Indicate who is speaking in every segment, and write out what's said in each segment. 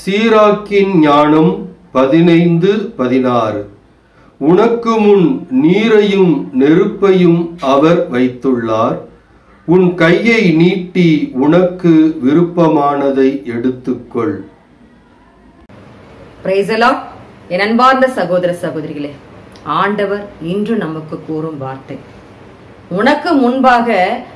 Speaker 1: சீராக்கின் ஞானம் பதினைந்து பதினாறு உனக்கு முன் நீரையும் நெருப்பையும் அவர் வைத்துள்ளார் உன் கையை நீட்டி உனக்கு விருப்பமானதை எடுத்துக்கொள்
Speaker 2: பிரைசலா என் அன்பார்ந்த சகோதர சகோதரிகளே ஆண்டவர் இன்று நமக்கு கூறும் வார்த்தை உனக்கு முன்பாக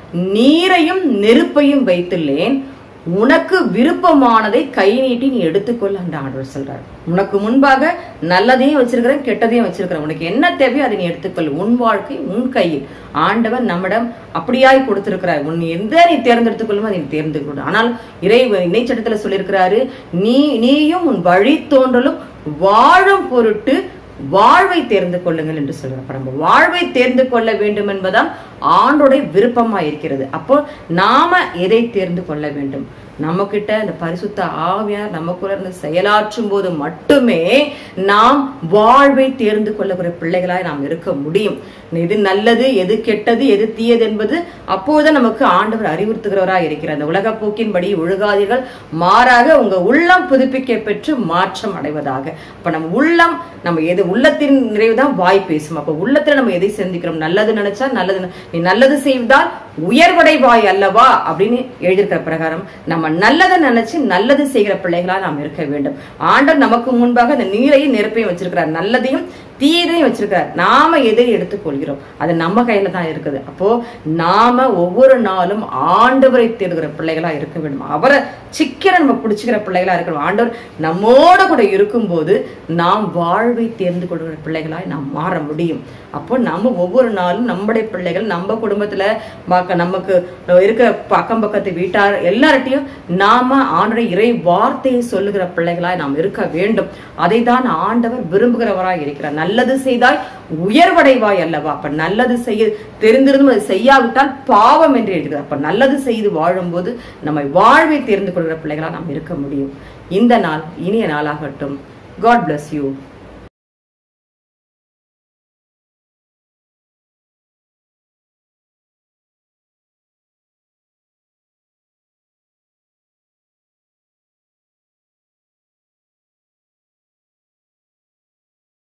Speaker 2: நீரையும் நெருப்பையும் வைத்துள்ளேன் உனக்கு விருப்பமானதை கை நீட்டி நீ எடுத்துக்கொள் அந்த ஆண்டவர் சொல்றார் உனக்கு முன்பாக நல்லதையும் வச்சிருக்கிறேன் கெட்டதையும் வச்சிருக்கிறேன் உனக்கு என்ன தேவையோ அதை நீ எடுத்துக்கொள் உன் வாழ்க்கை உன் கையில் ஆண்டவர் நம்மிடம் அப்படியாய் கொடுத்திருக்கிறார் உன் எந்த நீ தேர்ந்தெடுத்துக் கொள்ளுமோ அதை நீ தேர்ந்தெடுக்க ஆனால் இறை இணைச்சட்டத்துல சொல்லியிருக்கிறாரு நீ நீயும் உன் வழி தோன்றலும் வாழும் பொருட்டு வாழ்வை தேர்ந்து கொள்ளுங்கள் என்று சொல்றார் அப்ப நம்ம வாழ்வை தேர்ந்து கொள்ள வேண்டும் என்பதால் ஆண்டோடைய விருப்பமா இருக்கிறது அப்போ நாம எதை தேர்ந்து கொள்ள வேண்டும் நம்ம கிட்ட இந்த பரிசுத்த ஆவியார் நமக்குள்ள இருந்து செயலாற்றும் போது மட்டுமே நாம் வாழ்வை தேர்ந்து கொள்ளக்கூடிய பிள்ளைகளாய் நாம் இருக்க முடியும் எது நல்லது எது கெட்டது எது தீயது என்பது அப்போதுதான் நமக்கு ஆண்டவர் அறிவுறுத்துகிறவராய் இருக்கிறார் அந்த உலக போக்கின்படி ஒழுகாதீர்கள் மாறாக உங்க உள்ளம் புதுப்பிக்க பெற்று மாற்றம் அடைவதாக அப்ப நம்ம உள்ளம் நம்ம எது உள்ளத்தின் நிறைவுதான் வாய் பேசும் அப்ப உள்ளத்துல நம்ம எதை சிந்திக்கிறோம் நல்லது நினைச்சா நல்லது ந- நீ நல்லது செய்தால் உயர்வடைவாய் அல்லவா அப்படின்னு எழுதியிருக்கிற பிரகாரம் நம்ம நல்லதை நினைச்சு நல்லது செய்கிற பிள்ளைகளா நாம் இருக்க வேண்டும் ஆண்டவர் நமக்கு முன்பாக அந்த நீரையும் நெருப்பையும் வச்சிருக்கிறார் நல்லதையும் தீயதையும் வச்சிருக்கிறார் நாம எதை எடுத்துக்கொள்கிறோம் அது நம்ம கையில தான் இருக்குது அப்போ நாம ஒவ்வொரு நாளும் ஆண்டவரை தேடுகிற பிள்ளைகளா இருக்க வேண்டும் அவரை சிக்கன நம்ம பிடிச்சுக்கிற பிள்ளைகளா இருக்கணும் ஆண்டவர் நம்மோட கூட இருக்கும்போது நாம் வாழ்வை தேர்ந்து கொள்கிற பிள்ளைகளாய் நாம் மாற முடியும் அப்போ நம்ம ஒவ்வொரு நாளும் நம்முடைய பிள்ளைகள் நம்ம குடும்பத்துல மக்க- நமக்கு இருக்கிற அக்கம் பக்கத்து வீட்டார் எல்லார்ட்டையும் நாம ஆண்டுடைய இறை வார்த்தையை சொல்லுகிற பிள்ளைகளாய் நாம் இருக்க வேண்டும் அதை தான் ஆண்டவர் விரும்புகிறவராய் இருக்கிறார் நல்லது செய்தாய் உயர்வடைவாய் அல்லவா அப்ப நல்லது செய்ய தெரிந்திருந்தும் அதை செய்யாவிட்டால் பாவம் என்று எழுதுகிறார் அப்ப நல்லது செய்து வாழும்போது நம்மை வாழ்வை தெரிந்து கொள்கிற பிள்ளைகளா நாம் இருக்க முடியும் இந்த நாள் இனிய நாளாகட்டும் காட் bless யூ